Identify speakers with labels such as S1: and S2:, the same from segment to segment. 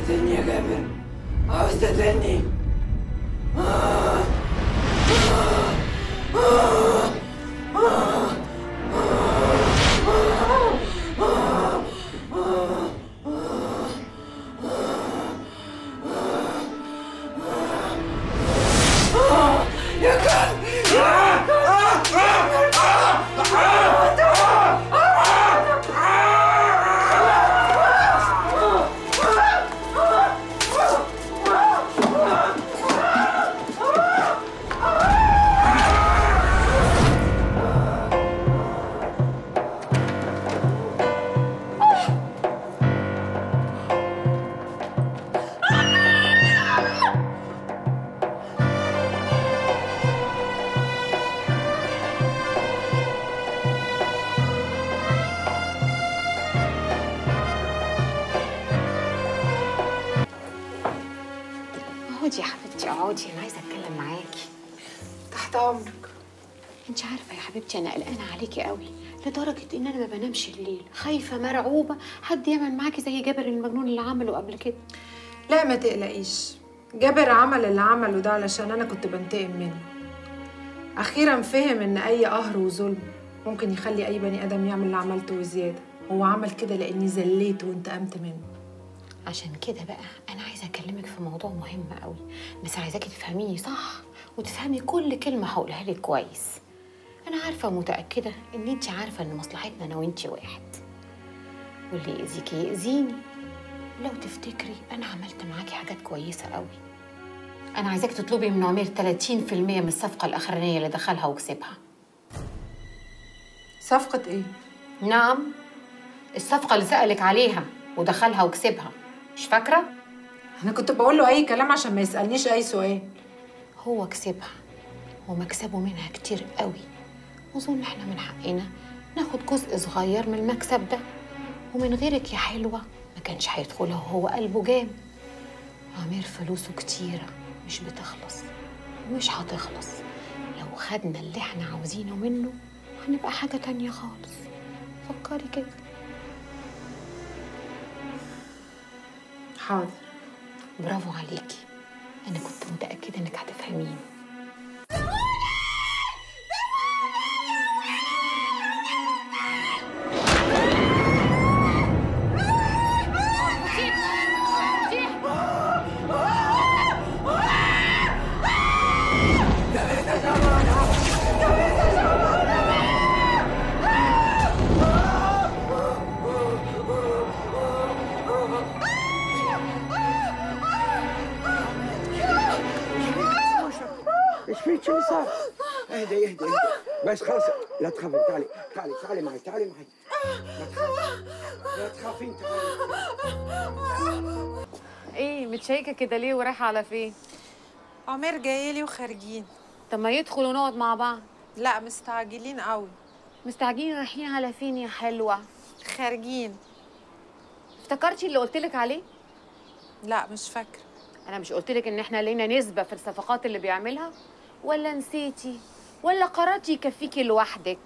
S1: تقتلني يا جابر عاوز تقتلني يا كلب
S2: اقعدي يا حبيبتي اقعدي انا عايزه اتكلم معاكي
S3: تحت امرك
S2: انت عارفه يا حبيبتي انا قلقانه عليكي قوي لدرجه ان انا ما بنامش الليل خايفه مرعوبه حد يعمل معاكي زي جابر المجنون اللي عمله قبل كده
S3: لا ما تقلقيش جابر عمل اللي عمله ده علشان انا كنت بنتقم منه اخيرا فهم ان اي قهر وظلم ممكن يخلي اي بني ادم يعمل اللي عملته وزياده هو عمل كده لاني زليته وانتقمت منه
S2: عشان كده بقى انا عايزه اكلمك في موضوع مهم قوي بس عايزاكي تفهميني صح وتفهمي كل كلمه هقولها لك كويس انا عارفه ومتاكده ان انت عارفه ان مصلحتنا انا وانت واحد واللي يأذيكي يأذيني لو تفتكري انا عملت معاكي حاجات كويسه قوي انا عايزاك تطلبي من عمير 30% من الصفقه الاخرانيه اللي دخلها وكسبها
S3: صفقه ايه
S2: نعم الصفقه اللي سألك عليها ودخلها وكسبها مش فاكره
S3: انا كنت بقول له اي كلام عشان ما يسالنيش اي سؤال
S2: هو كسبها ومكسبه منها كتير قوي وظن احنا من حقنا ناخد جزء صغير من المكسب ده ومن غيرك يا حلوة ما كانش هيدخلها وهو قلبه جام عمير فلوسه كتيرة مش بتخلص ومش هتخلص لو خدنا اللي احنا عاوزينه منه هنبقى حاجة تانية خالص فكري كده
S3: حاضر
S2: برافو عليكي أنا كنت متأكدة إنك هتفهميني
S1: ايش فيك شو صار؟ اهدي اهدي اهدي بس خلاص لا تخافي تعالي تعالي تعالي معي تعالي معي لا تخافي لا تخافين تعالي
S4: ايه متشيكه كده ليه ورايحه على فين
S3: عمير جايلي وخارجين
S4: طب ما يدخل ونقعد مع بعض
S3: لا مستعجلين قوي
S4: مستعجلين رايحين على فين يا حلوه
S3: خارجين
S4: افتكرتي اللي قلتلك عليه
S3: لا مش فاكره
S4: انا مش قلتلك ان احنا لينا نسبه في الصفقات اللي بيعملها ولا نسيتي ولا قررتي يكفيكي لوحدك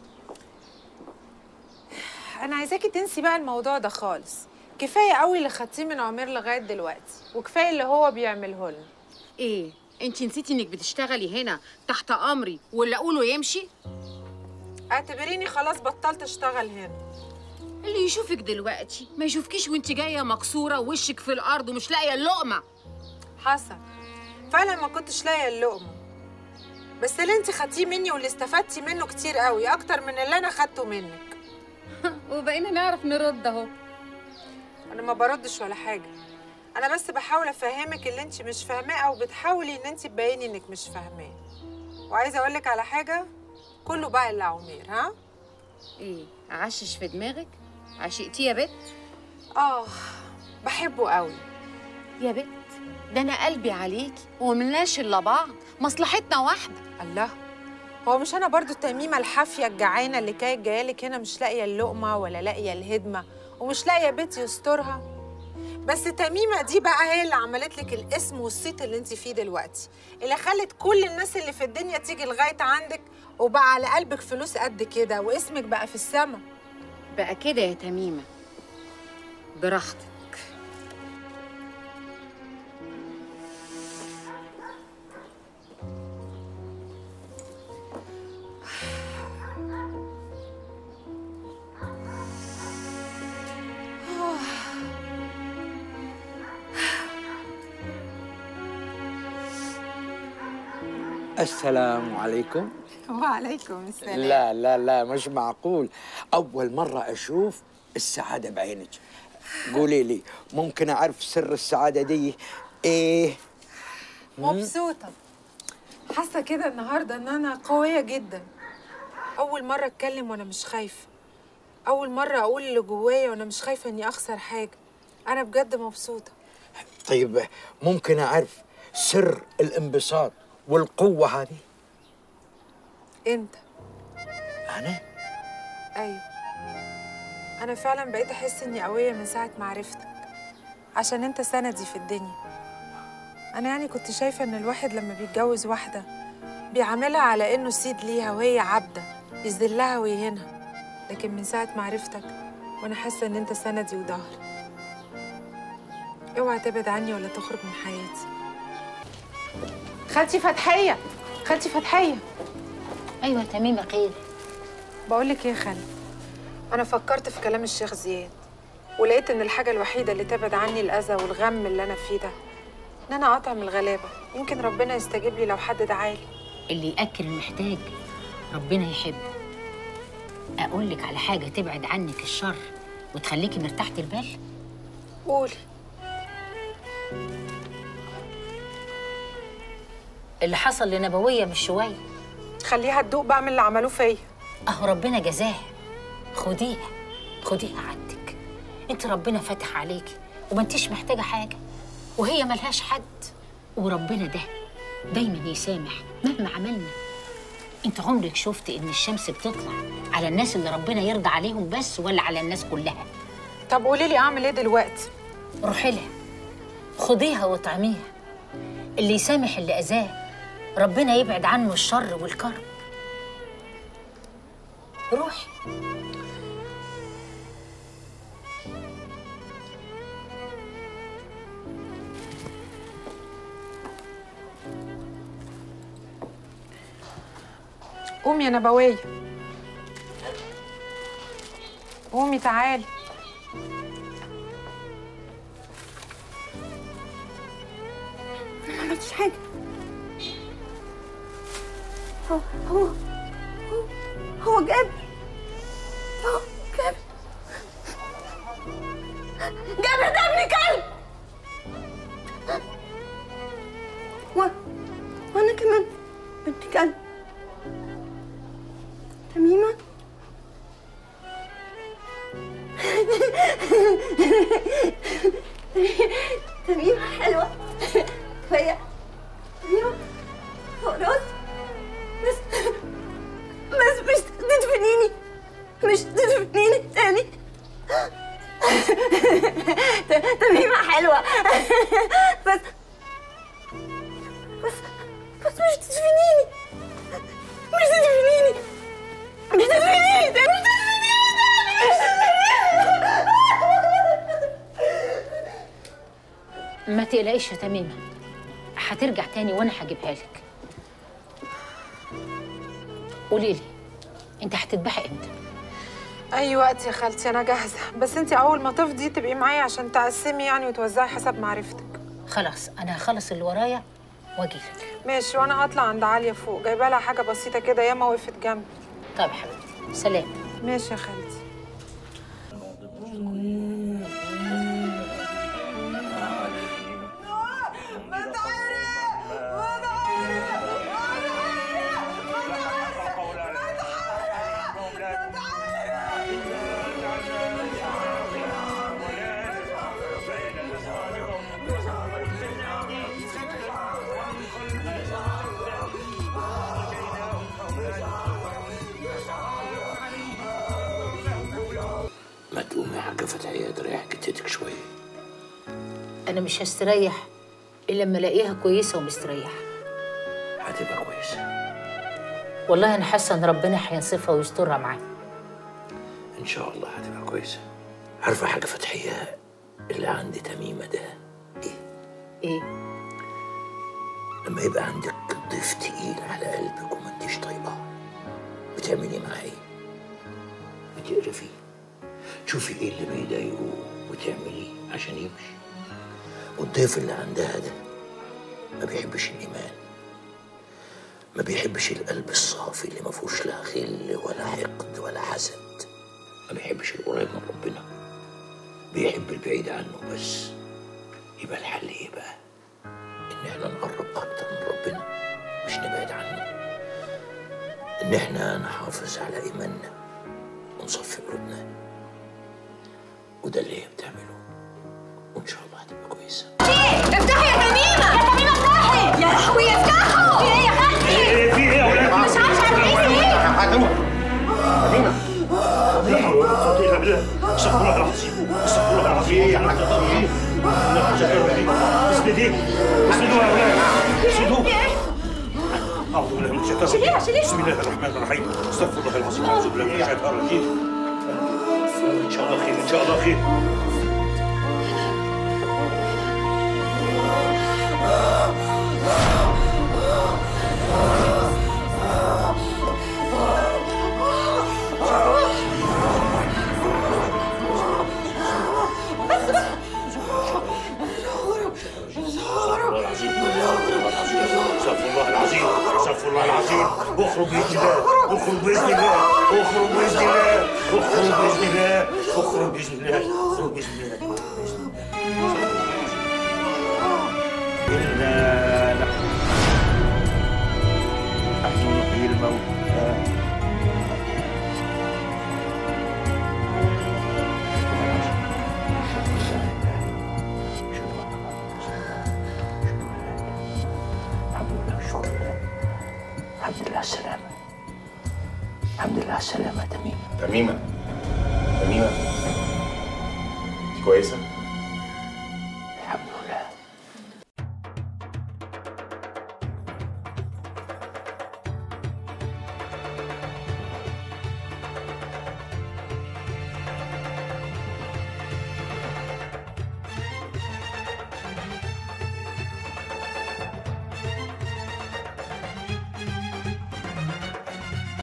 S3: انا عايزاكي تنسي بقى الموضوع ده خالص كفايه قوي اللي خدتيه من عمير لغايه دلوقتي وكفايه اللي هو بيعمله لنا
S4: ايه انت نسيتي انك بتشتغلي هنا تحت امري واللي اقوله يمشي
S3: اعتبريني خلاص بطلت اشتغل هنا
S4: اللي يشوفك دلوقتي ما يشوفكيش وانت جايه مكسوره ووشك في الارض ومش لاقيه اللقمه
S3: حسن فعلا ما كنتش لاقيه اللقمه بس اللي انت خدتيه مني واللي استفدتي منه كتير قوي اكتر من اللي انا خدته منك
S4: وبقينا نعرف نرد اهو
S3: انا ما بردش ولا حاجه انا بس بحاول افهمك اللي انت مش فاهماه او بتحاولي ان انت تبيني انك مش فاهماه وعايزه اقول لك على حاجه كله بقى الا عمير ها
S4: ايه عشش في دماغك عشقتيه يا بت
S3: اه بحبه قوي
S4: يا بت ده انا قلبي عليكي وملناش الا بعض مصلحتنا واحده
S3: الله هو مش انا برضو التميمه الحافيه الجعانه اللي كانت جايالك هنا مش لاقيه اللقمه ولا لاقيه الهدمه ومش لاقيه بيت يسترها بس تميمه دي بقى هي اللي عملت لك الاسم والصيت اللي انت فيه دلوقتي اللي خلت كل الناس اللي في الدنيا تيجي لغايه عندك وبقى على قلبك فلوس قد كده واسمك بقى في السما
S4: بقى كده يا تميمه براحتك
S1: السلام عليكم
S3: وعليكم السلام
S1: لا لا لا مش معقول أول مرة أشوف السعادة بعينك قولي لي ممكن أعرف سر السعادة دي إيه
S3: مبسوطة حاسة كده النهاردة إن أنا قوية جدا أول مرة أتكلم وأنا مش خايفة أول مرة أقول اللي جوايا وأنا مش خايفة إني أخسر حاجة أنا بجد مبسوطة
S1: طيب ممكن أعرف سر الانبساط والقوة هذه
S3: أنت
S1: أنا
S3: أيوة أنا فعلا بقيت أحس إني قوية من ساعة ما عرفتك عشان أنت سندي في الدنيا أنا يعني كنت شايفة إن الواحد لما بيتجوز واحدة بيعاملها على إنه سيد ليها وهي عبدة يذلها ويهينها لكن من ساعة ما عرفتك وأنا حاسة إن أنت سندي وظهري اوعى تبعد عني ولا تخرج من حياتي خالتي فتحية خالتي فتحية
S2: ايوه تميمه خير
S3: بقول لك ايه يا خالد انا فكرت في كلام الشيخ زياد ولقيت ان الحاجه الوحيده اللي تبعد عني الاذى والغم اللي انا فيه ده ان انا اطعم الغلابه يمكن ربنا يستجيب لي لو حد دعالي
S2: اللي ياكل المحتاج ربنا يحبه اقول لك على حاجه تبعد عنك الشر وتخليكي مرتاحه البال
S3: قولي
S2: اللي حصل لنبويه مش شويه
S3: خليها تدوق بقى من اللي عملوه فيا
S2: اهو ربنا جزاها خديها خديها عندك انت ربنا فاتح عليكي وما انتش محتاجه حاجه وهي ملهاش حد وربنا ده دايما يسامح مهما عملنا انت عمرك شفت ان الشمس بتطلع على الناس اللي ربنا يرضى عليهم بس ولا على الناس كلها
S3: طب قولي لي اعمل ايه دلوقتي
S2: روحي لها خديها واطعميها اللي يسامح اللي اذاه ربنا يبعد عنه الشر والكرب روحي
S3: قومي يا نبويه قومي تعالي
S5: ما عملتش حاجة هو هو هو هو جاب هو جاب جاب ده ابن كلب و... وانا كمان بنت كلب تميمة تميمة حلوة كفاية تميمة فوق راسي بس بس مش تدفنيني مش تدفنيني تاني ت- تميمة حلوة بس بس بس مش تدفنيني مش تدفنيني مش تدفنيني تاني مش تدفنيني تاني مش تدفنيني
S2: ما تقلقيش يا تميمة هترجع تاني وانا هجيبها لك قولي لي انت هتذبحي امتى
S3: اي وقت يا خالتي انا جاهزه بس انت اول ما تفضي تبقي معايا عشان تقسمي يعني وتوزعي حسب معرفتك
S2: خلاص انا هخلص اللي ورايا واجيلك
S3: ماشي وانا هطلع عند عاليه فوق جايبه لها حاجه بسيطه كده ياما وقفت جنبي
S2: طيب حبيبتي سلام
S3: ماشي يا خالتي
S6: ما تقومي يا حاجة فتحية تريح جتتك شوية
S2: انا مش هستريح الا لما الاقيها كويسه ومستريحه
S6: هتبقى كويسة
S2: والله انا حاسه ان ربنا هينصفها ويسترها معاها
S6: إن شاء الله هتبقى كويسة عارفة حاجة فتحية اللي عند تميمة ده إيه؟
S2: ايه
S6: لما يبقى عندك ضيف تقيل على قلبك وما انتيش طايقاه بتعملي معاه ايه؟ بتقرفيه تشوفي ايه اللي بيضايقه وتعمليه عشان يمشي والضيف اللي عندها ده ما بيحبش الإيمان ما بيحبش القلب الصافي اللي ما فيهوش لا غل ولا حقد ولا حسد ما بيحبش القريب من ربنا بيحب البعيد عنه بس يبقى الحل ايه بقى ان احنا نقرب اكتر من ربنا مش نبعد عنه ان احنا نحافظ على ايماننا ونصفي قلوبنا وده اللي هي بتعمله وان شاء الله هتبقى كويسه
S5: افتحي يا تميمة يا تميمة افتحي يا لهوي افتحوا في ايه يا خالتي
S7: ايه في ايه يا ولاد؟
S5: مش عارفة عارفين في ايه
S7: حاتمة حاتمة لا حول ولا قوة إلا بالله استغفر الله العظيم استغفر الله العظيم ايه يا حاج ايه؟ اسندي اسندوا يا ولاد اسندوا أعوذ بالله من الشيطان
S5: شيليها، شيليها.
S7: بسم الله الرحمن الرحيم استغفر الله العظيم أعوذ بالله من الشيطان الرجيم إن شاء الله خير إن شاء الله خير استغفر الله العظيم استغفر الله العظيم استغفر الله العظيم اخرج باذن الله اخرج باذن الله اخرج باذن الله اخرج باذن الله اخرج باذن الله اخرج باذن الله باذن الله الا نحن نحيي الموتى الحمد لله شكرا لله الحمد لله على السلامة الحمد لله على السلامة يا تميم
S8: تميمة تميمة انت كويسة؟